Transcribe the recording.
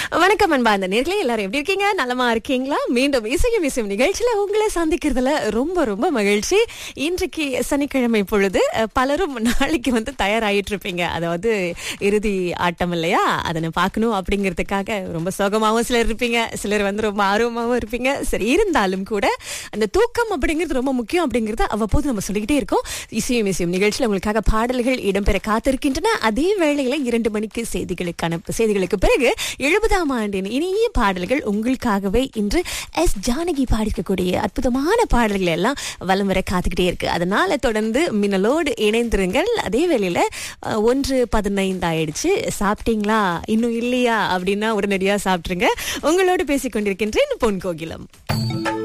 வணக்கம் அன்பார்ந்த நேர்களே எல்லாரும் எப்படி இருக்கீங்க நலமா இருக்கீங்களா மீண்டும் இசையும் இசையும் நிகழ்ச்சியில உங்களை சந்திக்கிறதுல ரொம்ப ரொம்ப மகிழ்ச்சி இன்றைக்கு சனிக்கிழமை பொழுது அஹ், பலரும் நாளைக்கு வந்து தயாராகிட்டு இருப்பீங்க அதாவது இறுதி ஆட்டம் இல்லையா அதனை பார்க்கணும் அப்படிங்கிறதுக்காக ரொம்ப சோகமாகவும் சிலர் இருப்பீங்க சிலர் வந்து ரொம்ப ஆர்வமாகவும் இருப்பீங்க சரி இருந்தாலும் கூட அந்த தூக்கம் அப்படிங்கிறது ரொம்ப முக்கியம் அப்படிங்கறத அவ்வப்போது நம்ம சொல்லிக்கிட்டே இருக்கோம் இசையும் இசையும் நிகழ்ச்சியில் உங்களுக்காக பாடல்கள் இடம்பெற காத்திருக்கின்றன அதே வேளையில இரண்டு மணிக்கு செய்திகளுக்கான செய்திகளுக்கு பிறகு எழுபதாம் ஆண்டின் இனிய பாடல்கள் உங்களுக்காகவே இன்று எஸ் ஜானகி பாடிக்கக்கூடிய அற்புதமான பாடல்கள் எல்லாம் வலம் வர காத்துக்கிட்டே இருக்கு அதனால தொடர்ந்து மின்னலோடு இணைந்திருங்கள் அதே வேளையில அஹ், ஒன்று பதினைந்து ஆயிடுச்சு சாப்பிட்டீங்களா இன்னும் இல்லையா அப்படின்னா உடனடியா சாப்பிட்டுருங்க உங்களோடு பேசிக் கொண்டிருக்கின்றேன் பொன் கோகிலம்